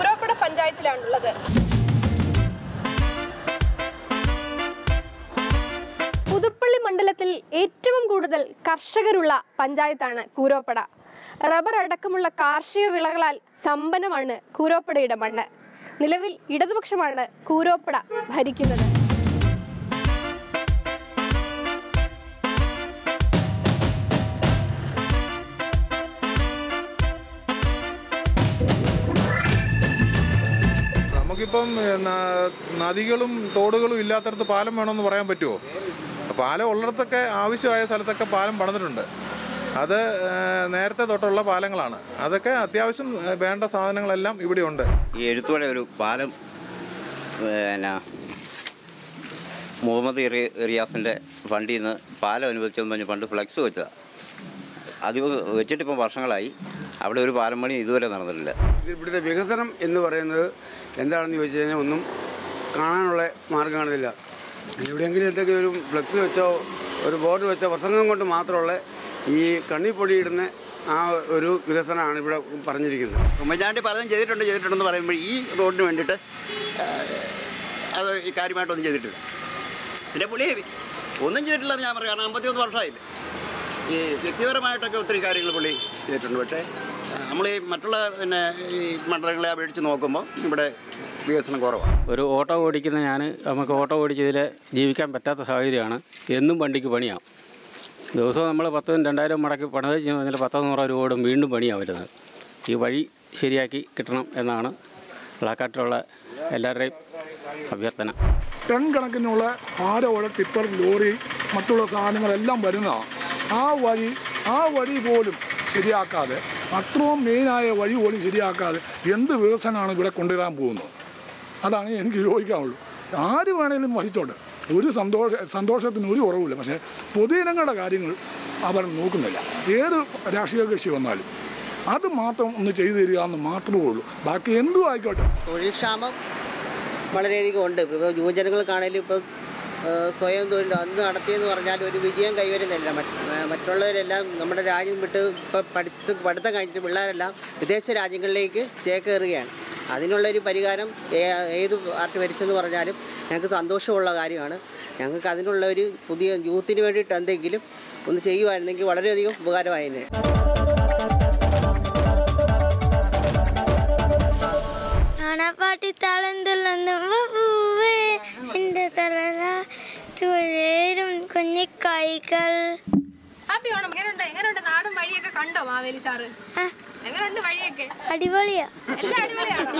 കൂരോപ്പട പഞ്ചായത്തിലാണുള്ളത് പുതുപ്പള്ളി മണ്ഡലത്തിൽ ഏറ്റവും കൂടുതൽ കർഷകരുള്ള പഞ്ചായത്താണ് കൂരോപ്പട റബ്ബർ അടക്കമുള്ള കാർഷിക വിളകളാൽ സമ്പന്നമാണ് കൂരോപ്പടയുടെ മണ്ണ് നിലവിൽ ഇടതുപക്ഷമാണ് കൂരോപ്പട ഭരിക്കുന്നത് നമുക്കിപ്പം ഏ, ന- നദികളും തോടുകളും ഇല്ലാത്തടത്ത് പാലം വേണമെന്ന് പറയാൻ പറ്റുമോ പാലം ഉള്ളിടത്തൊക്കെ ആവശ്യമായ സ്ഥലത്തൊക്കെ പാലം പണിതിട്ടുണ്ട് അത് ഏ, നേരത്തെ തൊട്ടുള്ള പാലങ്ങളാണ് അതൊക്കെ അത്യാവശ്യം ഏ, വേണ്ട സാധനങ്ങളെല്ലാം ഇവിടെ ഉണ്ട് ഈ എഴുത്തോടെ ഒരു പാലം പിന്നെ മുഹമ്മദ് ഇറി- റിയാസിൻ്റെ ഫണ്ടിൽ നിന്ന് പാലം അനുവദിച്ചെന്ന് പറഞ്ഞ് പണ്ട് ഫ്ലെക്സ് വെച്ചതാണ് അത് വെച്ചിട്ടിപ്പോൾ വർഷങ്ങളായി അവിടെ ഒരു പാലം പണി ഇതുവരെ നടന്നിട്ടില്ല ഇവിടുത്തെ വികസനം എന്ന് പറയുന്നത് എന്താണെന്ന് ചോദിച്ചു കഴിഞ്ഞാൽ ഒന്നും കാണാനുള്ള മാർഗം കാണുന്നില്ല എവിടെയെങ്കിലും എന്തെങ്കിലും ഒരു ഫ്ലെക്സ് വെച്ചോ ഒരു ബോർഡ് വെച്ചോ പ്രസംഗം കൊണ്ട് മാത്രമുള്ള ഈ കണ്ണി പൊടിയിടുന്ന ആ ഒരു വികസനമാണ് ഇവിടെ പറഞ്ഞിരിക്കുന്നത് ഉമ്മൻചാണ്ടി പലതും ചെയ്തിട്ടുണ്ട് ചെയ്തിട്ടുണ്ടെന്ന് പറയുമ്പോൾ ഈ റോഡിന് വേണ്ടിയിട്ട് ആ, അത് ഈ കാര്യമായിട്ടൊന്നും ചെയ്തിട്ടില്ല പിന്നെ പുള്ളി ഒന്നും ചെയ്തിട്ടില്ലെന്ന് ഞാൻ പറയാം കാരണം അമ്പത്തിയൊന്ന് വർഷമായില്ലേ ഈ വ്യക്തിപരമായിട്ടൊക്കെ ഒത്തിരി കാര്യങ്ങൾ പുള്ളി ചെയ്തിട്ടുണ്ട് പക്ഷേ നമ്മൾ ഈ മറ്റുള്ള പിന്നെ ഈ മണ്ഡലങ്ങളെ അപേക്ഷിച്ച് നോക്കുമ്പോൾ ഇവിടെ വികസനം കുറവാണ് ഒരു ഓട്ടോ ഓടിക്കുന്ന ഞാൻ നമുക്ക് ഓട്ടോ ഓടിച്ചതിൽ ജീവിക്കാൻ പറ്റാത്ത സാഹചര്യമാണ് എന്നും വണ്ടിക്ക് പണിയാവും ദിവസവും നമ്മൾ പത്തും രണ്ടായിരം മടക്കി പണിത് കഴിഞ്ഞാൽ പത്തോ നൂറോ രൂപ ഓടും വീണ്ടും പണിയാണ് വരുന്നത് ഈ വഴി ശരിയാക്കി കിട്ടണം എന്നാണ് വിളക്കാട്ടിലുള്ള എല്ലാവരുടെയും അഭ്യർത്ഥന ടൺ കണക്കിനുള്ള ഭാരമുള്ള ടിപ്പർ ലോറി മറ്റുള്ള സാധനങ്ങളെല്ലാം വരുന്നതാണ് ആ വഴി ആ വഴി പോലും ശരിയാക്കാതെ അത്രയും മെയിനായ വഴി പോലും ശരിയാക്കാതെ എന്ത് വികസനമാണ് ഇവിടെ കൊണ്ടുവരാൻ പോകുന്നത് അതാണ് എനിക്ക് ചോദിക്കാനുള്ളൂ ആര് വേണേലും വഹിച്ചോട്ടെ ഒരു സന്തോഷ സന്തോഷത്തിന് ഒരു കുറവുമില്ല പക്ഷേ പൊതുജനങ്ങളുടെ കാര്യങ്ങൾ അവർ നോക്കുന്നില്ല ഏത് രാഷ്ട്രീയ കക്ഷി വന്നാലും അത് മാത്രം ഒന്ന് ചെയ്തു തരിക എന്ന് മാത്രമേ ഉള്ളൂ ബാക്കി എന്തും ആയിക്കോട്ടെ തൊഴിൽ ക്ഷാമം വളരെയധികം ഉണ്ട് ഇപ്പോൾ യുവജനങ്ങൾക്കാണെങ്കിലും ഇപ്പം ആ, സ്വയം തൊഴിൽ അന്ന് നടത്തിയെന്ന് പറഞ്ഞാൽ ഒരു വിജയം കൈവരുന്നില്ല മറ്റ് ആ, മറ്റുള്ളവരെല്ലാം നമ്മുടെ രാജ്യം വിട്ട് ഇപ്പം പഠിത്ത പഠിത്തം കഴിഞ്ഞിട്ട് പിള്ളേരെല്ലാം വിദേശ രാജ്യങ്ങളിലേക്ക് ചേക്കേറുകയാണ് അതിനുള്ളൊരു പരിഹാരം ഏ- ഏത് പാർട്ടി ഭരിച്ചെന്ന് പറഞ്ഞാലും ഞങ്ങൾക്ക് സന്തോഷമുള്ള കാര്യമാണ് ഞങ്ങൾക്ക് അതിനുള്ള ഒരു പുതിയ യൂത്തിന് വേണ്ടിയിട്ട് എന്തെങ്കിലും ഒന്ന് ചെയ്യുമായിരുന്നെങ്കിൽ വളരെയധികം ഉപകാരമായേനെ ആണപ്പാട്ടിത്താളം തുള്ളുന്നു പൂവേ എൻ്റെ തലല ചുഴലും കുഞ്ഞിക്കൈകൾ ഹാപ്പി ഓണം എങ്ങനെയുണ്ട് എങ്ങനെയുണ്ട് നാടും വഴിയൊക്കെ കണ്ടോ മാവേലി സാറ് എങ്ങനെയുണ്ട് വഴിയൊക്കെ അടിപൊളിയാ എല്ലാം അടിപൊളിയാണോ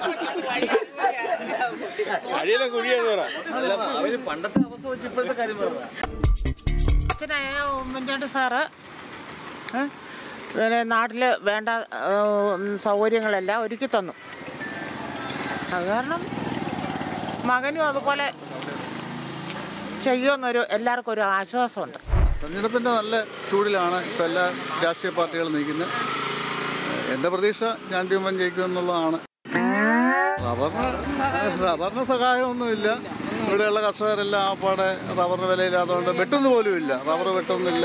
അച്ഛനായ ഉമ്മൻചാണ്ടി സാറ് ഏ, പിന്നെ നാട്ടിൽ വേണ്ട ഏ, സൗകര്യങ്ങളെല്ലാം ഒരുക്കി തന്നു അത് കാരണം മകനും അതുപോലെ ചെയ്യുമെന്നൊരു എല്ലാവർക്കും ഒരു ആശ്വാസമുണ്ട് തെരഞ്ഞെടുപ്പിൻ്റെ നല്ല ചൂടിലാണ് ഇപ്പോൾ എല്ലാ രാഷ്ട്രീയ പാർട്ടികളും നിൽക്കുന്നത് എൻ്റെ പ്രതീക്ഷ ഞാൻ ട്യൂമൻ ജയിക്കുമെന്നുള്ളതാണ് റബ്ബറിന് റബ്ബറിന് സഹായമൊന്നുമില്ല ഇവിടെയുള്ള കർഷകരെല്ലാം ആ പാടെ റബ്ബറിന് വിലയില്ലാത്തതുകൊണ്ട് വെട്ടുന്ന പോലും ഇല്ല റബ്ബർ വെട്ടുന്നില്ല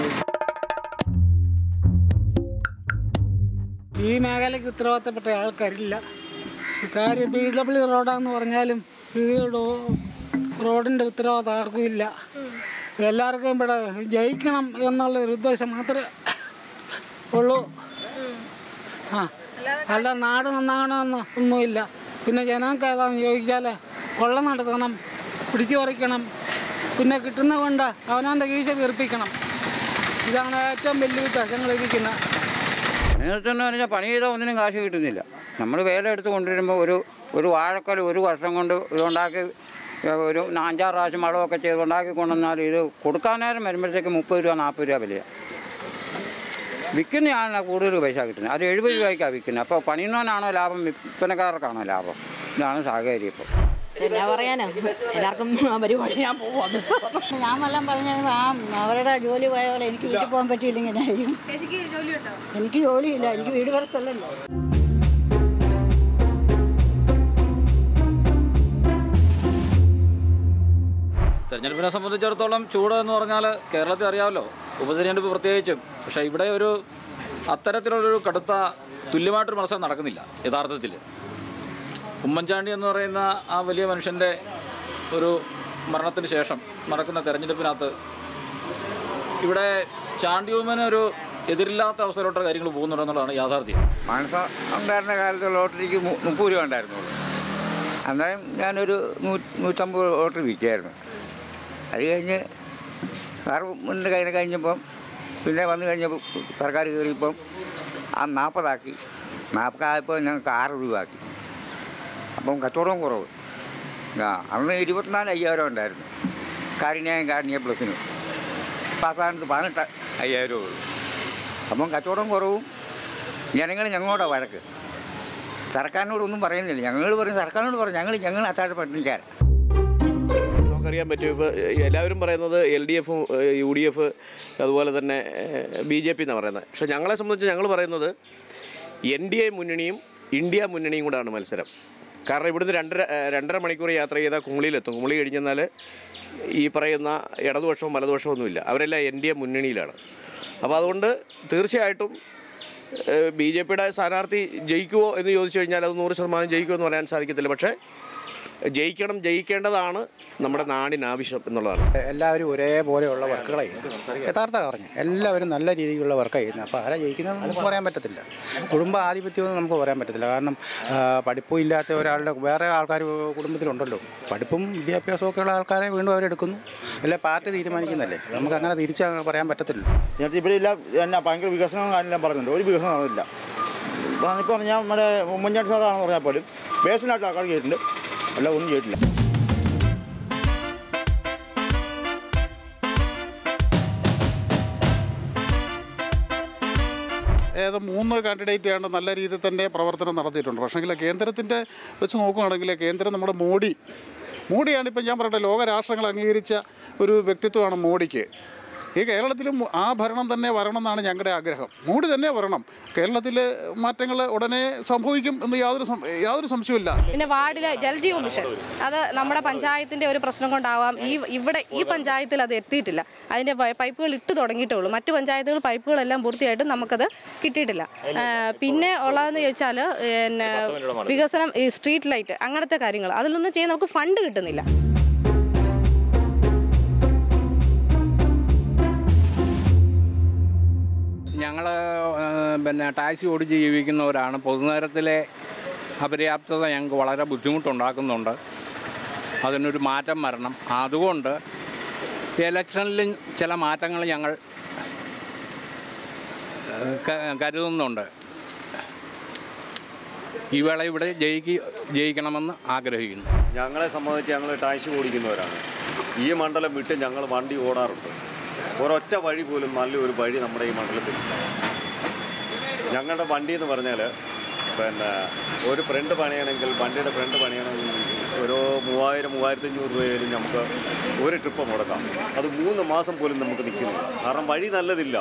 ഈ മേഖലയ്ക്ക് ഉത്തരവാദിത്തപ്പെട്ട ആൾക്കാരില്ല കാര്യം പി ഡബ്ല്യു റോഡാന്ന് പറഞ്ഞാലും ഈ റോ- റോഡിൻ്റെ ഉത്തരവാദിത്തം ആർക്കും ഇല്ല എല്ലാവർക്കും ഇവിടെ ജയിക്കണം എന്നുള്ള ഒരു ഉദ്ദേശം മാത്രമേ ഉള്ളൂ ആ അല്ല നാട് നന്നാകണമെന്ന് ഒന്നുമില്ല പിന്നെ ജനങ്ങൾക്ക് ഏതാണെന്ന് ചോദിച്ചാൽ കൊള്ള നടത്തണം പിടിച്ചു പറിക്കണം പിന്നെ കിട്ടുന്ന കൊണ്ട് അവനവൻ്റെ കീശ വീർപ്പിക്കണം ഇതാണ് ഏറ്റവും വലിയ പ്രശ്നങ്ങൾ ഇരിക്കുന്നത് പണിയെടുത്തെന്ന് പറഞ്ഞാൽ പണി ചെയ്താൽ ഒന്നിനും കാശ് കിട്ടുന്നില്ല നമ്മൾ വേല എടുത്ത് കൊണ്ടുവരുമ്പോൾ ഒരു ഒരു വാഴക്കൊല ഒരു വർഷം കൊണ്ട് ഇതുണ്ടാക്കി ഒരു അഞ്ചാറ് പ്രാവശ്യം വളമൊക്കെ ചെയ്ത് ഉണ്ടാക്കി കൊണ്ടുവന്നാൽ ഇത് കൊടുക്കാൻ നേരം വരുമ്പോഴത്തേക്ക് മുപ്പത് രൂപ നാൽപ്പത് രൂപ വിലയാണ് വിൽക്കുന്നതാണ് കൂടുതൽ പൈസ കിട്ടുന്നത് അത് എഴുപത് രൂപയ്ക്കാണ് വിൽക്കുന്നത് അപ്പോൾ പണിയുന്നവനാണോ ലാഭം വിൽപ്പനക്കാർക്കാണോ ലാഭം ഇതാണ് സാഹചര്യം ഇപ്പോൾ എന്നാ പറയാനാ എല്ലാവർക്കും പരിപാടി ഞാൻ പോവാ ബസ് ഞാൻ വല്ലതും പറഞ്ഞ ആ അവരുടെ ജോലി പോയ പോലെ എനിക്ക് വീട്ടിൽ പോകാൻ പറ്റിയില്ലെങ്കിൽ ഞാൻ ചെയ്യും ചേച്ചിക്ക് ജോലിയുണ്ടോ എനിക്ക് ജോലിയില്ല എനിക്ക് വീട് വരെ സ്ഥലമല്ലോ തെരഞ്ഞെടുപ്പിനെ സംബന്ധിച്ചിടത്തോളം ചൂട് എന്ന് പറഞ്ഞാൽ കേരളത്തിൽ അറിയാമല്ലോ ഉപതെരഞ്ഞെടുപ്പ് പ്രത്യേകിച്ചും പക്ഷേ ഇവിടെ ഒരു അത്തരത്തിലുള്ളൊരു കടുത്ത തുല്യമായിട്ടൊരു മത്സരം നടക്കുന്നില്ല യഥാർത്ഥത്തിൽ ഉമ്മൻചാണ്ടി എന്ന് പറയുന്ന ആ വലിയ മനുഷ്യൻ്റെ ഒരു മരണത്തിന് ശേഷം നടക്കുന്ന തെരഞ്ഞെടുപ്പിനകത്ത് ഇവിടെ ചാണ്ടി ഉമ്മന് ഒരു എതിരില്ലാത്ത അവസ്ഥയിലോട്ട് കാര്യങ്ങൾ പോകുന്നുണ്ടെന്നുള്ളതാണ് യാഥാർത്ഥ്യം മാനസ ഉണ്ടായിരുന്ന കാലത്ത് ലോട്ടറിക്ക് മു- മുപ്പത് രൂപ ഉണ്ടായിരുന്നുള്ളൂ അന്നേരം ഞാനൊരു നൂ നൂറ്റമ്പത് ലോട്ടറി വിൽക്കായിരുന്നു അത് കഴിഞ്ഞ് സാറ് മുന്നേ കഴിഞ്ഞ കഴിഞ്ഞപ്പം പിന്നെ വന്നു കഴിഞ്ഞപ്പോൾ സർക്കാർ കയറിയപ്പം ആ നാൽപ്പതാക്കി നാൽപ്പതായപ്പോൾ ഞങ്ങൾക്ക് ആറ് രൂപ ആക്കി അപ്പം കച്ചവടവും കുറവ് ആ അന്ന് ഇരുപത്തിനാല് അയ്യായിരം ഉണ്ടായിരുന്നു കാരുണ്യം കാരുണ്യ പ്ലസിന് പാസ്സാനത്ത് പതിനെട്ട് അയ്യായിരം ഉള്ളൂ അപ്പം കച്ചവടം കുറവും ജനങ്ങൾ ഞങ്ങളോടാ വഴക്ക് സർക്കാരിനോടൊന്നും പറയുന്നില്ല ഞങ്ങൾ പറയും സർക്കാരിനോട് പറയും ഞങ്ങൾ ഞങ്ങൾ അത്താഴ പട്ടിണിക്കാരൻ നമുക്കറിയാൻ പറ്റും ഇപ്പോൾ എല്ലാവരും പറയുന്നത് എൽ ഡി എഫും യു ഡി എഫ് അതുപോലെ തന്നെ ബി ജെ പി എന്നാണ് പറയുന്നത് പക്ഷേ ഞങ്ങളെ സംബന്ധിച്ച് ഞങ്ങൾ പറയുന്നത് എൻ ഡി എ മുന്നണിയും ഇന്ത്യ മുന്നണിയും കൂടാണ് മത്സരം കാരണം ഇവിടുന്ന് രണ്ടര ഏഹ് രണ്ടര മണിക്കൂർ യാത്ര ചെയ്താൽ കുമളിയിലെത്തും കുമളി കഴിഞ്ഞെന്നാൽ ഈ പറയുന്ന ഇടതുപക്ഷവും വലതുപക്ഷവും ഒന്നുമില്ല അവരെല്ലാം എൻ ഡി എ മുന്നണിയിലാണ് അപ്പോൾ അതുകൊണ്ട് തീർച്ചയായിട്ടും ബി ജെ പിയുടെ സ്ഥാനാർത്ഥി ജയിക്കുമോ എന്ന് ചോദിച്ചു കഴിഞ്ഞാൽ അത് നൂറ് ശതമാനം ജയിക്കുമെന്ന് പറയാൻ സാധിക്കത്തില്ല പക്ഷേ ജയിക്കണം ജയിക്കേണ്ടതാണ് നമ്മുടെ നാടിന് ആവശ്യം എന്നുള്ളതാണ് എല്ലാവരും ഒരേപോലെയുള്ള വർക്കുകളാണ് ചെയ്യുന്നത് യഥാർത്ഥ പറഞ്ഞു എല്ലാവരും നല്ല രീതിയിലുള്ള വർക്കാണ് ചെയ്യുന്നത് അപ്പോൾ ആരാ ജയിക്കുന്നത് നമുക്ക് പറയാൻ പറ്റത്തില്ല കുടുംബ ആധിപത്യമൊന്നും നമുക്ക് പറയാൻ പറ്റത്തില്ല കാരണം ആ, പഠിപ്പും ഇല്ലാത്ത ഒരാളുടെ വേറെ ആൾക്കാർ കുടുംബത്തിലുണ്ടല്ലോ പഠിപ്പും വിദ്യാഭ്യാസവും ഒക്കെ ഉള്ള ആൾക്കാരെ വീണ്ടും അവരെടുക്കുന്നു അല്ലെ പാർട്ടി തീരുമാനിക്കുന്നല്ലേ നമുക്ക് അങ്ങനെ തിരിച്ച് അങ്ങനെ പറയാൻ പറ്റത്തില്ല ഞാൻ ഇവിടെ എല്ലാം എന്നാ ഭയങ്കര വികസനം കാര്യമെല്ലാം പറയുന്നുണ്ട് ഒരു വികസനം നടന്നില്ല ഇപ്പോൾ പറഞ്ഞാൽ നമ്മുടെ ഉമ്മൻചാണ്ടി സാറാണെന്ന് പറഞ്ഞാൽ പോലും ബേസിനായിട്ട് ആൾക്കാർ ചെയ്തിട്ടുണ്ട് അല്ല ഒന്നും ചെയ്തിട്ടില്ല ഏത് മൂന്ന് കാൻഡിഡേറ്റ് ആണ് നല്ല രീതിയിൽ തന്നെ പ്രവർത്തനം നടത്തിയിട്ടുണ്ട് പക്ഷേങ്കിൽ കേന്ദ്രത്തിൻ്റെ വെച്ച് നോക്കുകയാണെങ്കിൽ കേന്ദ്രം നമ്മുടെ മോഡി മോഡിയാണ് ഇപ്പം ഞാൻ പറയട്ടെ ലോകരാഷ്ട്രങ്ങൾ അംഗീകരിച്ച ഒരു വ്യക്തിത്വമാണ് മോഡിക്ക് ഈ കേരളത്തിലും ആ ഭരണം തന്നെ വരണം എന്നാണ് ഞങ്ങളുടെ ആഗ്രഹം മോഡി തന്നെ വരണം കേരളത്തിൽ മാറ്റങ്ങൾ ഉടനെ സംഭവിക്കും എന്ന് യാതൊരു സം- യാതൊരു സംശയമില്ല പിന്നെ വാർഡിലെ ജലജീവൻ മിഷൻ അത് നമ്മുടെ പഞ്ചായത്തിന്റെ ഒരു പ്രശ്നം കൊണ്ടാവാം ഈ ഇവിടെ ഈ പഞ്ചായത്തിൽ അത് എത്തിയിട്ടില്ല അതിന്റെ പൈ- പൈപ്പുകൾ ഇട്ട് തുടങ്ങിയിട്ടേ ഉള്ളൂ മറ്റു പഞ്ചായത്തുകൾ പൈപ്പുകളെല്ലാം പൂർത്തിയായിട്ടും നമുക്കത് കിട്ടിയിട്ടില്ല ആ, പിന്നെ ഉള്ളതെന്ന് ചോദിച്ചാൽ പിന്നെ വികസനം ഈ സ്ട്രീറ്റ് ലൈറ്റ് അങ്ങനത്തെ കാര്യങ്ങൾ അതിലൊന്നും ചെയ്യാൻ നമുക്ക് ഫണ്ട് കിട്ടുന്നില്ല ഞങ്ങൾ പിന്നെ ടാക്സി ഓടിച്ച് ജീവിക്കുന്നവരാണ് പൊതുനഗരത്തിലെ അപര്യാപ്തത ഞങ്ങൾക്ക് വളരെ ബുദ്ധിമുട്ടുണ്ടാക്കുന്നുണ്ട് അതിനൊരു മാറ്റം വരണം അതുകൊണ്ട് ഇലക്ഷനിലും ചില മാറ്റങ്ങൾ ഞങ്ങൾ ഏഹ്, ക- കരുതുന്നുണ്ട് ഈ വേള ഇവിടെ ജയിക്ക് ജയിക്കണമെന്ന് ആഗ്രഹിക്കുന്നു ഞങ്ങളെ സംബന്ധിച്ച് ഞങ്ങൾ ടാക്സി ഓടിക്കുന്നവരാണ് ഈ മണ്ഡലം വിട്ട് ഞങ്ങൾ വണ്ടി ഓടാറുണ്ട് ഒരൊറ്റ വഴി പോലും നല്ലൊരു വഴി നമ്മുടെ ഈ മണ്ഡലത്തിൽ ഇല്ല. ഞങ്ങളുടെ വണ്ടി എന്ന് പറഞ്ഞാൽ പിന്നെ ഒരു ഫ്രണ്ട് പണിയണമെങ്കിൽ വണ്ടിയുടെ ഫ്രണ്ട് പണിയണമെങ്കിൽ ഒരു മൂവായിരം മൂവായിരത്തി അഞ്ഞൂറ് രൂപയിലും നമുക്ക് ഒരു ട്രിപ്പ് മുടക്കാം അത് മൂന്ന് മാസം പോലും നമുക്ക് നിൽക്കുന്നില്ല കാരണം വഴി നല്ലതില്ല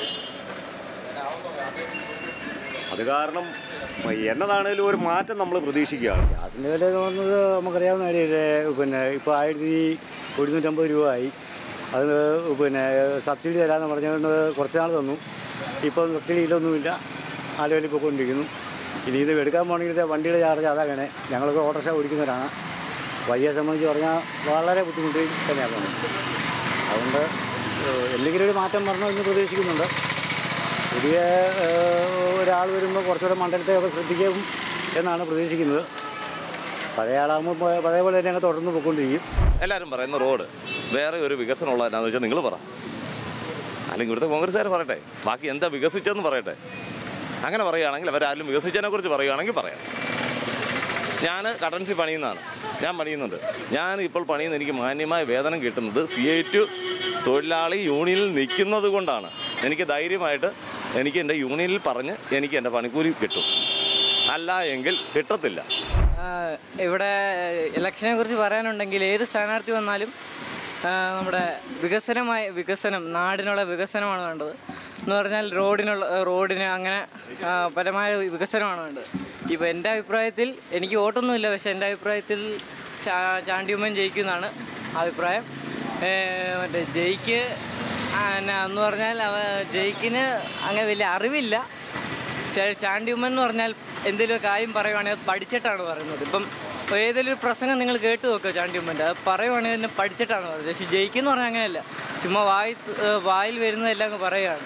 അത് കാരണം എന്നതാണേലും ഒരു മാറ്റം നമ്മൾ പ്രതീക്ഷിക്കുകയാണ് ഗ്യാസിൻ്റെ വില എന്ന് പറഞ്ഞത് നമുക്കറിയാവുന്ന കാര്യമല്ലേ പിന്നെ ഇപ്പോൾ ആയിരത്തി ഒരുന്നൂറ്റമ്പത് രൂപ ആയി അത് പിന്നെ സബ്സിഡി തരാമെന്ന് പറഞ്ഞുകൊണ്ട് കുറച്ച് നാൾ തന്നു ഇപ്പം സബ്സിഡി ഇല്ലൊന്നുമില്ല ആലുവലി പോയിക്കൊണ്ടിരിക്കുന്നു ഇനി ഇത് എടുക്കാൻ പോകണമെങ്കിൽ വണ്ടിയുടെ ചാർജ് അതാകണേ ഞങ്ങളൊക്കെ ഓട്ടോറിക്ഷ ഓടിക്കുന്നവരാണ് വഴിയെ സംബന്ധിച്ച് പറഞ്ഞാൽ വളരെ ബുദ്ധിമുട്ട് തന്നെയാണ് പോകുന്നത് അതുകൊണ്ട് ഏഹ്, എന്തെങ്കിലും ഒരു മാറ്റം വരണമെന്ന് പ്രതീക്ഷിക്കുന്നുണ്ട് പുതിയ ഏഹ്, ഒരാൾ വരുമ്പോൾ കുറച്ചുകൂടെ മണ്ഡലത്തെ ഒക്കെ ശ്രദ്ധിക്കും എന്നാണ് പ്രതീക്ഷിക്കുന്നത് പഴയ ആളാകുമ്പോൾ പഴയ പോലെ തന്നെ അങ്ങ് തുടർന്ന് പോയിക്കൊണ്ടിരിക്കും എല്ലാവരും പറയുന്ന റോഡ് വേറെ ഒരു വികസനം ഉള്ളത് എന്നാന്ന് വെച്ചാൽ നിങ്ങൾ പറ അല്ലെങ്കിൽ ഇവിടുത്തെ കോൺഗ്രസ്സുകാർ പറയട്ടെ ബാക്കി എന്താ വികസിച്ചതെന്ന് പറയട്ടെ അങ്ങനെ പറയുകയാണെങ്കിൽ അവരാരും വികസിച്ചതിനെ കുറിച്ച് പറയുകയാണെങ്കിൽ പറയാം ഞാൻ കട്ടൻസി പണിയുന്നതാണ് ഞാൻ പണിയുന്നുണ്ട് ഞാൻ ഇപ്പോൾ പണിയുന്ന എനിക്ക് മാന്യമായ വേതനം കിട്ടുന്നത് സി ഐ ടു തൊഴിലാളി യൂണിയനിൽ നിൽക്കുന്നത് കൊണ്ടാണ് എനിക്ക് ധൈര്യമായിട്ട് എനിക്ക് എൻ്റെ യൂണിയനിൽ പറഞ്ഞ് എനിക്ക് എൻ്റെ പണിക്കൂലി കിട്ടും അല്ല എങ്കിൽ കിട്ടത്തില്ല ആ, ഇവിടെ ഇലക്ഷനെ കുറിച്ച് പറയാനുണ്ടെങ്കിൽ ഏത് സ്ഥാനാർത്ഥി വന്നാലും ആ, നമ്മുടെ വികസനമായ വികസനം നാടിനുള്ള വികസനമാണ് വേണ്ടത് എന്ന് പറഞ്ഞാൽ റോഡിനുള്ള റോഡിന് അങ്ങനെ ആ, പരമായ വികസനമാണ് വേണ്ടത് ഇപ്പോൾ എൻ്റെ അഭിപ്രായത്തിൽ എനിക്ക് വോട്ടൊന്നുമില്ല പക്ഷേ എൻ്റെ അഭിപ്രായത്തിൽ ചാ ചാണ്ടിയമ്മൻ ജയിക്കുമെന്നാണ് അഭിപ്രായം ഏ, മറ്റേ ജയിക്ക് ആ, എന്നാ എന്ന് പറഞ്ഞാൽ അവ ജയിക്കിന് അങ്ങനെ വലിയ അറിവില്ല ചാ- ചാണ്ടിയമ്മൻ എന്ന് പറഞ്ഞാൽ എന്തെങ്കിലും കാര്യം പറയുവാണെങ്കിൽ അത് പഠിച്ചിട്ടാണ് പറയുന്നത് ഇപ്പം ഏതെങ്കിലും ഒരു പ്രസംഗം നിങ്ങൾ കേട്ട് നോക്കുക ചാണ്ടിയമ്മൻ്റെ അത് പറയുവാണെങ്കിൽ തന്നെ പഠിച്ചിട്ടാണ് പറയുന്നത് പക്ഷേ ജയിക്കുന്ന പറഞ്ഞാൽ അങ്ങനെയല്ല ചുമ്മാ വായി വായിൽ വരുന്നതെല്ലാം അങ്ങ് പറയുകയാണ്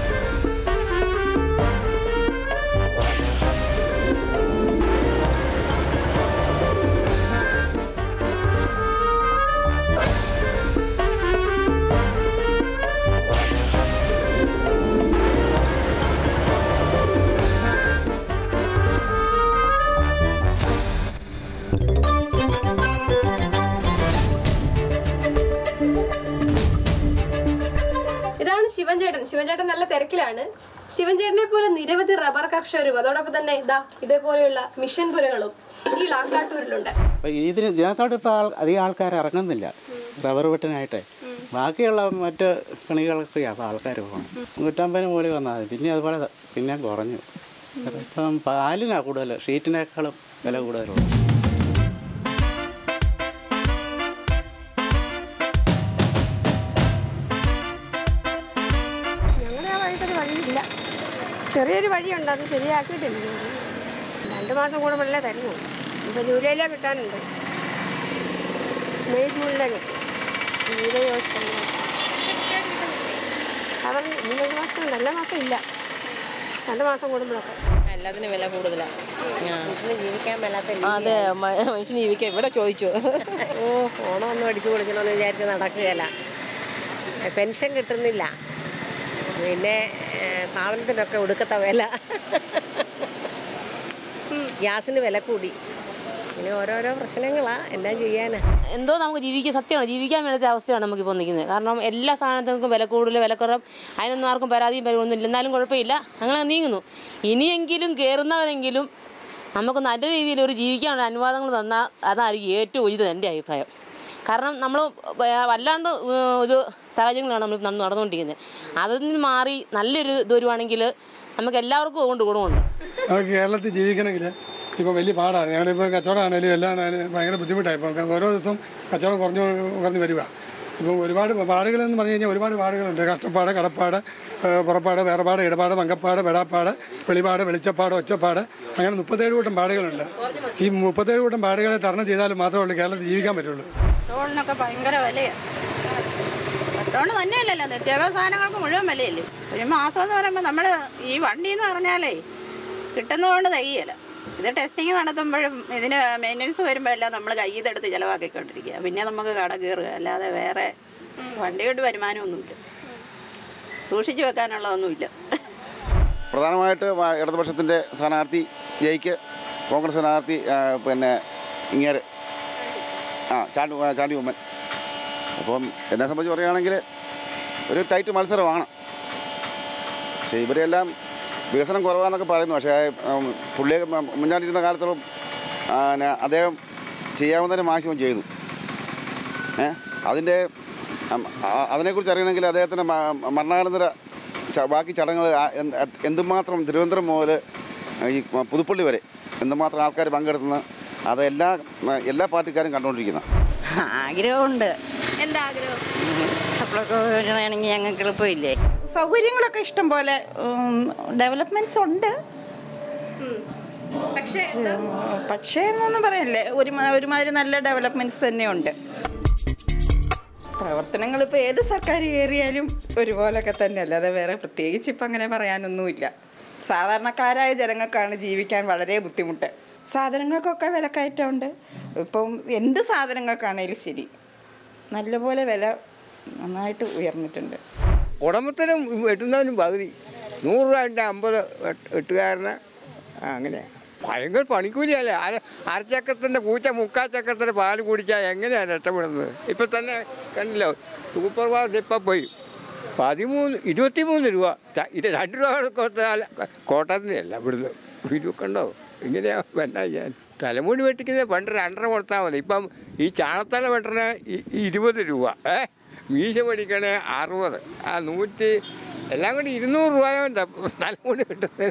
ഇതാണ് ശിവൻ ചേട്ടൻ ശിവൻ ചേട്ടൻ നല്ല തിരക്കിലാണ് ശിവൻ ചേട്ടനെ പോലെ നിരവധി റബ്ബർ കർഷകരും അതോടൊപ്പം തന്നെ ഇതാ ഇതേപോലെയുള്ള മിഷൻ പുരകളും ഈ ലാക്കാട്ടൂരിലുണ്ട് അപ്പോൾ ഇതിന് ഇതിനകത്തോട്ട് ഇപ്പോൾ ആൾ അധികം ആൾക്കാർ ഇറങ്ങുന്നില്ല റബ്ബർ വെട്ടിനായിട്ട് ബാക്കിയുള്ള മറ്റ് പണികൾക്ക് അപ്പോൾ ആൾക്കാർ പോകണം നൂറ്റമ്പതിന് മുകളിൽ വന്നാൽ മതി പിന്നെ അതുപോലെ പിന്നെ കുറഞ്ഞു ഇപ്പം പാലിനാണ് കൂടുതൽ ഷീറ്റിനേക്കാളും വില കൂടുതലുള്ളത് ഞങ്ങളുടെ ആ വഴിക്കൊരു വഴിയില്ല ചെറിയൊരു വഴിയുണ്ട് അത് ശരിയാക്കിയിട്ടില്ല ഇതുവരെ. രണ്ട് മാസം കൂടുമ്പോഴല്ലേ തരുന്നു ഇപ്പം ജൂലൈയിലേ കിട്ടാനുണ്ട് മെയ് ജൂണിലേ കിട്ടും ജൂലൈ ഓഗസ്റ്റ് അവർ മൂന്നഞ്ച് മാസം എല്ലാ മാസം ഇല്ല രണ്ട് മാസം കൂടുമ്പോഴൊക്കെ എല്ലാത്തിനും വില കൂടുതലാണ് മനുഷ്യന് ജീവിക്കാൻ മേലാത്ത അതെ മ- മനുഷ്യന് ജീവിക്കാൻ ഇവിടെ ചോദിച്ചു ഓ ഓണം ഒന്നും അടിച്ചു പൊളിക്കണമെന്ന് വിചാരിച്ച് നടക്കുകയില്ല പെൻഷൻ കിട്ടുന്നില്ല പിന്നെ ഏ, സാധനത്തിനൊക്കെ ഒടുക്കത്തെ വില ഗ്യാസിന് വില കൂടി പിന്നെ ഓരോരോ പ്രശ്നങ്ങളാ എന്നാ ചെയ്യാനാ എന്തോ നമുക്ക് ജീവിക്കാൻ സത്യമാണ് ജീവിക്കാൻ വേണ്ടത്തെ അവസ്ഥയാണ് നമുക്കിപ്പോൾ നിൽക്കുന്നത് കാരണം എല്ലാ സാധനത്തിനും വില കൂടുതൽ വിലക്കുറവ് അതിനൊന്നും ആർക്കും പരാതിയും പരിവൊന്നും ഇല്ല എന്നാലും കുഴപ്പമില്ല അങ്ങനെ നീങ്ങുന്നു ഇനിയെങ്കിലും കയറുന്നവരെങ്കിലും നമുക്ക് നല്ല രീതിയിൽ ഒരു ജീവിക്കാനുള്ള അനുവാദങ്ങൾ തന്നാൽ അതായിരിക്കും ഏറ്റവും ഉചിതം എൻ്റെ അഭിപ്രായം കാരണം നമ്മൾ വല്ലാണ്ട് ഏഹ്, ഒരു സാഹചര്യങ്ങളാണ് നമ്മൾ നടന്നു- നടന്നുകൊണ്ടിരിക്കുന്നത് അതിൽ നിന്ന് മാറി നല്ലൊരു ഇത് വരുവാണെങ്കിൽ നമുക്ക് എല്ലാവർക്കും അതുകൊണ്ട് ഗുണമുണ്ട് നമുക്ക് കേരളത്തിൽ ജീവിക്കണമെങ്കിൽ ഇപ്പോൾ വലിയ പാടാണ് ഞങ്ങളിപ്പോൾ കച്ചവടമാണെങ്കിലും എല്ലാം ആണെങ്കിലും ഭയങ്കര ബുദ്ധിമുട്ടായി ഇപ്പം ഓരോ ദിവസവും കച്ചവടം കുറഞ്ഞു കുറഞ്ഞ് വരിക ഇപ്പം ഒരുപാട് പാടുകളെന്ന് പറഞ്ഞു കഴിഞ്ഞാൽ ഒരുപാട് പാടുകളുണ്ട് കഷ്ടപ്പാട് കടപ്പാട് ഏഹ് പുറപ്പാട് വേറെപ്പാട് ഇടപാട് മങ്കപ്പാട് വെടാപ്പാട് വെളിപാട് വെളിച്ചപ്പാട് ഒച്ചപ്പാട് അങ്ങനെ മുപ്പത്തേഴ് കൂട്ടം പാടുകളുണ്ട് ഈ മുപ്പത്തേഴ് കൂട്ടം പാടുകളെ തരണം ചെയ്താലും മാത്രമേ ഉള്ളൂ കേരളത്തിൽ ജീവിക്കാൻ പറ്റുള്ളൂ പെട്രോളിനൊക്കെ ഭയങ്കര വിലയാണ് പെട്രോളിന് തന്നെയല്ലല്ലോ നിത്യോപയോഗ സാധനങ്ങൾക്ക് മുഴുവൻ വിലയല്ലേ ഒരു മാസം എന്ന് പറയുമ്പോൾ നമ്മൾ ഈ വണ്ടി എന്ന് പറഞ്ഞാലേ കിട്ടുന്നതുകൊണ്ട് തികയല്ല ഇത് ടെസ്റ്റിങ് നടത്തുമ്പോഴും ഇതിന് മെയിൻ്റനൻസ് വരുമ്പോൾ എല്ലാം നമ്മൾ കയ്യിൽ നിന്നെടുത്ത് ചിലവാക്കിക്കൊണ്ടിരിക്കുക പിന്നെ നമുക്ക് കട കയറുക അല്ലാതെ വേറെ വണ്ടി കൊണ്ട് വരുമാനമൊന്നുമില്ല സൂക്ഷിച്ചു വെക്കാനുള്ളതൊന്നുമില്ല പ്രധാനമായിട്ട് വ- ഇടതുപക്ഷത്തിൻ്റെ സ്ഥാനാർത്ഥി ജയിക്ക് കോൺഗ്രസ് സ്ഥാനാർത്ഥി ആ, പിന്നെ ഇങ്ങേര് ആ ചാണ്ടി ആ, ചാണ്ടി ഉമ്മൻ അപ്പം എന്നെ സംബന്ധിച്ച് പറയുകയാണെങ്കിൽ ഒരു ടൈറ്റ് മത്സരമാണ് പക്ഷേ ഇവരെല്ലാം വികസനം കുറവാന്നൊക്കെ പറയുന്നു പക്ഷേ ഉം, പുള്ളിയെ മ- മുന്നാണ്ടിരുന്ന കാലത്തോളം ആ, പിന്നെ അദ്ദേഹം ചെയ്യാവുന്നതിന് മാക്സിമം ചെയ്തു ഏ അതിൻ്റെ ഉം, ആ- അതിനെക്കുറിച്ച് അറിയണമെങ്കിൽ അദ്ദേഹത്തിൻ്റെ മ- മരണാനന്തര ച- ബാക്കി ചടങ്ങുകൾ ആ- എന്ത്- അത് എന്തുമാത്രം തിരുവനന്തപുരം മുതൽ ഈ പുതുപ്പള്ളി വരെ എന്തുമാത്രം ആൾക്കാർ പങ്കെടുത്തുന്ന അത് എല്ലാ എല്ലാ പാർട്ടിക്കാരും കണ്ടുകൊണ്ടിരിക്കുന്ന ആഗ്രഹമുണ്ട് എന്താ ആഗ്രഹം സപ്ലൈകോ യോജനയാണെങ്കിൽ ഞങ്ങൾക്ക് എളുപ്പമില്ലേ സൗകര്യങ്ങളൊക്കെ ഇഷ്ടം പോലെ ഡെവലപ്മെന്റ്സ് ഉണ്ട് പക്ഷേ പക്ഷേ എന്നൊന്നും പറയല്ലേ ഒരു ഒരുമാതിരി നല്ല ഡെവലപ്മെന്റ്സ് തന്നെയുണ്ട് പ്രവർത്തനങ്ങൾ ഇപ്പോൾ ഏത് സർക്കാർ കയറിയാലും ഒരുപോലൊക്കെ തന്നെ അല്ലാതെ വേറെ പ്രത്യേകിച്ച് ഇപ്പം അങ്ങനെ പറയാനൊന്നുമില്ല സാധാരണക്കാരായ ജനങ്ങൾക്കാണ് ജീവിക്കാൻ വളരെ ബുദ്ധിമുട്ട് സാധനങ്ങൾക്കൊക്കെ വിലക്കയറ്റമുണ്ട് ഇപ്പം എന്ത് സാധനങ്ങൾക്കാണേലും ശരി നല്ലപോലെ വില നന്നായിട്ട് ഉയർന്നിട്ടുണ്ട് ഉടമത്തിനും വെട്ടുന്നതിനും പകുതി നൂറ് രൂപ അമ്പത് വെട്ട്- വെട്ടുകാരന് ആ, അങ്ങനെയാ ഭയങ്കര പണിക്കൂലിയല്ലേ അര അരച്ചക്കത്തിൻ്റെ പൂച്ച മുക്കാച്ചക്കത്തിൻ്റെ പാല് കുടിച്ചാൽ എങ്ങനെയാണ് രക്ഷപ്പെടുന്നത് ഇപ്പം തന്നെ കണ്ടില്ലോ സൂപ്പർ മാർക്കറ്റ് ഇപ്പം പോയി പതിമൂന്ന് ഇരുപത്തിമൂന്ന് രൂപ ര- ഇത് രണ്ട് രൂപ കൊടുത്താൽ കോട്ടയത്തിൻ്റെ അല്ല ഇവിടുന്ന് ഇരുക്കണ്ടോ ഇങ്ങനെയാ എന്നാ ചെയ്യാൻ തലമുടി വെട്ടിക്കുന്നത് പണ്ട് രണ്ടര കൊടുത്താൽ മതി ഇപ്പം ഈ ചാണത്തല വെട്ടണ ഇരുപത് രൂപ ഏ മീശ പഠിക്കണേ അറുപത് ആ നൂറ്റി എല്ലാം കൂടി ഇരുന്നൂറ് രൂപയുണ്ട് തലമുടി വെട്ടുന്നത്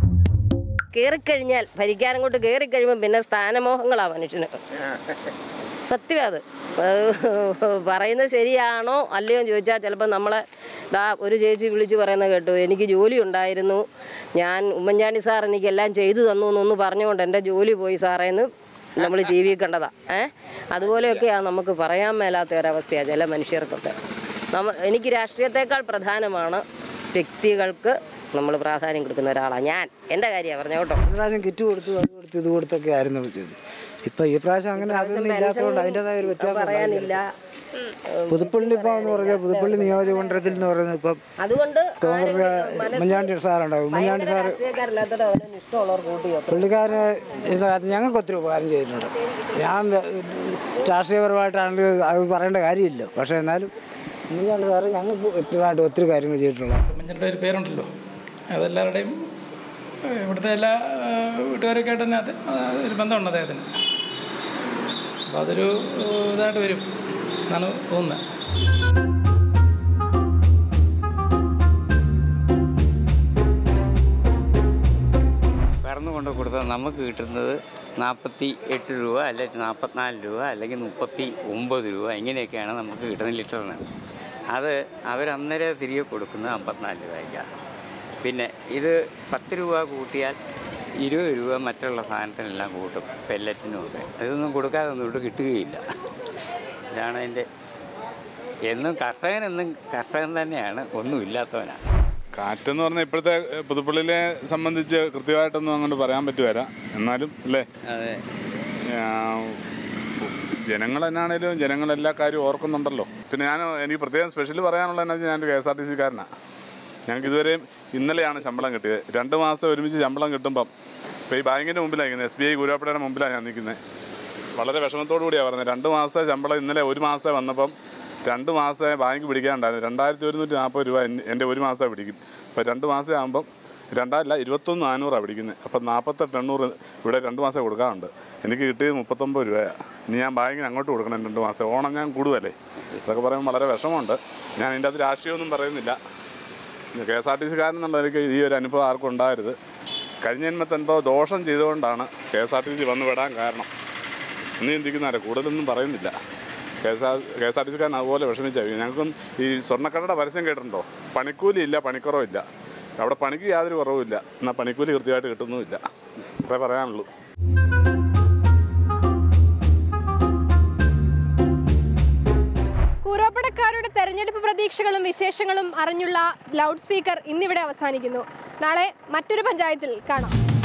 കയറിക്കഴിഞ്ഞാൽ ഭരിക്കാനങ്ങോട്ട് കയറിക്കഴിയുമ്പോൾ പിന്നെ സ്ഥാനമോഹങ്ങളാ മനുഷ്യന് സത്യം അത് പറയുന്നത് ശരിയാണോ അല്ലയോ എന്ന് ചോദിച്ചാൽ ചിലപ്പോൾ നമ്മളെ ദാ ഒരു ചേച്ചി വിളിച്ച് പറയുന്നത് കേട്ടു എനിക്ക് ജോലി ഉണ്ടായിരുന്നു ഞാൻ ഉമ്മൻചാണ്ടി സാർ എനിക്ക് എല്ലാം ചെയ്തു തന്നു എന്നൊന്ന് പറഞ്ഞുകൊണ്ട് എൻ്റെ ജോലി പോയി സാറേന്ന് നമ്മൾ ജീവിക്കേണ്ടതാ ഏ അതുപോലെയൊക്കെയാണ് നമുക്ക് പറയാൻ മേലാത്ത ഒരവസ്ഥയാണ് ചില മനുഷ്യർക്കൊക്കെ നമ്മ എനിക്ക് രാഷ്ട്രീയത്തെക്കാൾ പ്രധാനമാണ് വ്യക്തികൾക്ക് നമ്മൾ പ്രാധാന്യം കൊടുക്കുന്ന ഒരാളാണ് ഞാൻ എൻ്റെ കാര്യമാണ് പറഞ്ഞ കേട്ടോ പ്രാവശ്യം കിറ്റ് കൊടുത്തു അത് കൊടുത്തു ഇത് കൊടുത്തൊക്കെ ആയിരുന്നു ഇത് ഇപ്പൊ ഈ പ്രാവശ്യം അങ്ങനെ അതൊന്നും ഇല്ലാത്തതുകൊണ്ട് അതിൻ്റെതായ ഒരു വ്യത്യാസം പറയാനില്ല പുതുപ്പള്ളി ഇപ്പം എന്ന് പറഞ്ഞാൽ പുതുപ്പള്ളി നിയോജക മണ്ഡലത്തിൽ എന്ന് പറയുന്നത് ഇപ്പം അതുകൊണ്ട് കോൺഗ്രസ് ഉമ്മൻചാണ്ടി സാറുണ്ടാവും ഉമ്മൻചാണ്ടി സാറ് രാഷ്ട്രീയക്കാരില്ലാത്തവരെ അവന് ഇഷ്ടമുള്ളവർ കൂട്ടിയോ പുള്ളിക്കാരന് ഇതിനകത്ത് ഞങ്ങൾക്ക് ഒത്തിരി ഉപകാരം ചെയ്തിട്ടുണ്ട് ഞാൻ രാഷ്ട്രീയപരമായിട്ടാണെങ്കിൽ അത് പറയേണ്ട കാര്യമില്ല പക്ഷേ എന്നാലും ഉമ്മൻചാണ്ടി സാറ് ഞങ്ങൾക്ക് വ്യക്തിപരമായിട്ട് ഒത്തിരി കാര്യങ്ങൾ ചെയ്തിട്ടുള്ള ഉമ്മൻചാണ്ടിയുടെ ഒരു പേരുണ്ടല്ലോ അതെല്ലാവരുടെയും ഏഹ്, ഇവിടുത്തെ എല്ലാ ഏഹ്, വീട്ടുകാരൊക്കെ ആയിട്ട് തന്നെ അത് ഒരു ബന്ധമുണ്ട് അദ്ദേഹത്തിന് അപ്പോൾ അതൊരു ഏഹ്, ഇതായിട്ട് വരും എന്നാണ് തോന്നുന്നത് കറന്നു കൊണ്ട് കൊടുത്താൽ നമുക്ക് കിട്ടുന്നത് നാൽപ്പത്തി എട്ട് രൂപ അല്ലെങ്കിൽ നാൽപ്പത്തിനാല് രൂപ അല്ലെങ്കിൽ മുപ്പത്തി ഒമ്പത് രൂപ ഇങ്ങനെയൊക്കെയാണ് നമുക്ക് കിട്ടുന്ന ലിറ്ററിന് അത് അവർ അന്നേരം തിരികെ കൊടുക്കുന്നത് അമ്പത്തിനാല് രൂപയ്ക്കാണ് പിന്നെ ഇത് പത്ത് രൂപ കൂട്ടിയാൽ ഇരുപത് രൂപ മറ്റുള്ള സാധനത്തിനെല്ലാം കൂട്ടും പെല്ലറ്റിനും ഒക്കെ ഇതൊന്നും കൊടുക്കാതെ ഒന്നും ഇവിടെ കിട്ടുകയില്ല ഇതാണ് അതിൻ്റെ എന്നും കർഷകനെന്നും കർഷകൻ തന്നെയാണ് ഒന്നും ഇല്ലാത്തവനാണ് കാറ്റെന്ന് പറഞ്ഞാൽ ഇപ്പോഴത്തെ ഏഹ്, പുതുപ്പള്ളിയിലെ സംബന്ധിച്ച് കൃത്യമായിട്ടൊന്നും അങ്ങോട്ട് പറയാൻ പറ്റുവരാ എന്നാലും അല്ലേ അതെ ജനങ്ങൾ എന്നാണേലും ജനങ്ങൾ എല്ലാ കാര്യവും ഓർക്കുന്നുണ്ടല്ലോ പിന്നെ ഞാൻ എനിക്ക് പ്രത്യേകം സ്പെഷ്യൽ പറയാനുള്ള എന്നാ വെച്ചാൽ ഞാൻ കെ എസ് ആർ ടി സിക്കാരനാണ് ഞങ്ങൾക്ക് ഇതുവരെയും ഇന്നലെയാണ് ശമ്പളം കിട്ടിയത് രണ്ട് മാസം ഒരുമിച്ച് ശമ്പളം കിട്ടുമ്പം ഇപ്പോൾ ഈ ബാങ്കിൻ്റെ മുമ്പിലാണ് നിൽക്കുന്നത് എസ് ബി ഐ ഗുരുവാപ്പടയുടെ മുമ്പിലാണ് ഞാൻ നിൽക്കുന്നത് വളരെ വിഷമത്തോടു കൂടിയാണ് പറഞ്ഞത് രണ്ട് മാസത്തെ ശമ്പളം ഇന്നലെ ഒരു മാസം വന്നപ്പം രണ്ട് മാസമേ ബാങ്ക് പിടിക്കാനുണ്ടായിരുന്നു രണ്ടായിരത്തി ഒരുന്നൂറ്റി നാൽപ്പത് രൂപ എൻ- എൻ്റെ ഒരു മാസം പിടിക്കും അപ്പോൾ രണ്ട് മാസം ആകുമ്പം രണ്ടായിരല്ല ഇരുപത്തൊന്ന് നാനൂറാണ് പിടിക്കുന്നത് അപ്പം നാൽപ്പത്തെട്ട് എണ്ണൂറ് ഇവിടെ രണ്ട് മാസം കൊടുക്കാറുണ്ട് എനിക്ക് കിട്ടിയത് മുപ്പത്തൊമ്പത് രൂപയാണ് ഇനി ഞാൻ ബാങ്കിന് അങ്ങോട്ട് കൊടുക്കണം രണ്ട് മാസം ഓണം ഞാൻ കൂടുമല്ലേ ഇതൊക്കെ പറയുമ്പോൾ വളരെ വിഷമമുണ്ട് ഞാൻ ഇതിൻ്റെ അത് രാഷ്ട്രീയമൊന്നും പറയുന്നില്ല കെ എസ് ആർ ടി സിക്കാരൻ എന്നുള്ള എനിക്ക് ഈ ഒരു അനുഭവം ആർക്കും ഉണ്ടാകരുത് കഴിഞ്ഞ ജന്മത്തെ അനുഭവം ദോഷം ചെയ്തുകൊണ്ടാണ് K S R T C വന്ന് വിടാൻ കാരണം ഇന്ന് ചിന്തിക്കുന്നവരെ കൂടുതലൊന്നും പറയുന്നില്ല K S R K S R T സിക്കാരൻ അതുപോലെ വിഷമിച്ച ഞങ്ങൾക്കും ഈ സ്വർണ്ണക്കടയുടെ പരസ്യം കേട്ടിട്ടുണ്ടോ പണിക്കൂലി ഇല്ല പണിക്കുറവില്ല അവിടെ പണിക്ക് യാതൊരു കുറവുമില്ല എന്നാൽ പണിക്കൂലി കൃത്യമായിട്ട് കിട്ടുന്നുമില്ല അത്രേ പറയാനുള്ളൂ കൂരോപ്പടക്കാരുടെ തെരഞ്ഞെടുപ്പ് പ്രതീക്ഷകളും വിശേഷങ്ങളും അറിഞ്ഞുള്ള ലൗഡ് സ്പീക്കർ ഇന്നിവിടെ അവസാനിക്കുന്നു നാളെ മറ്റൊരു പഞ്ചായത്തിൽ കാണാം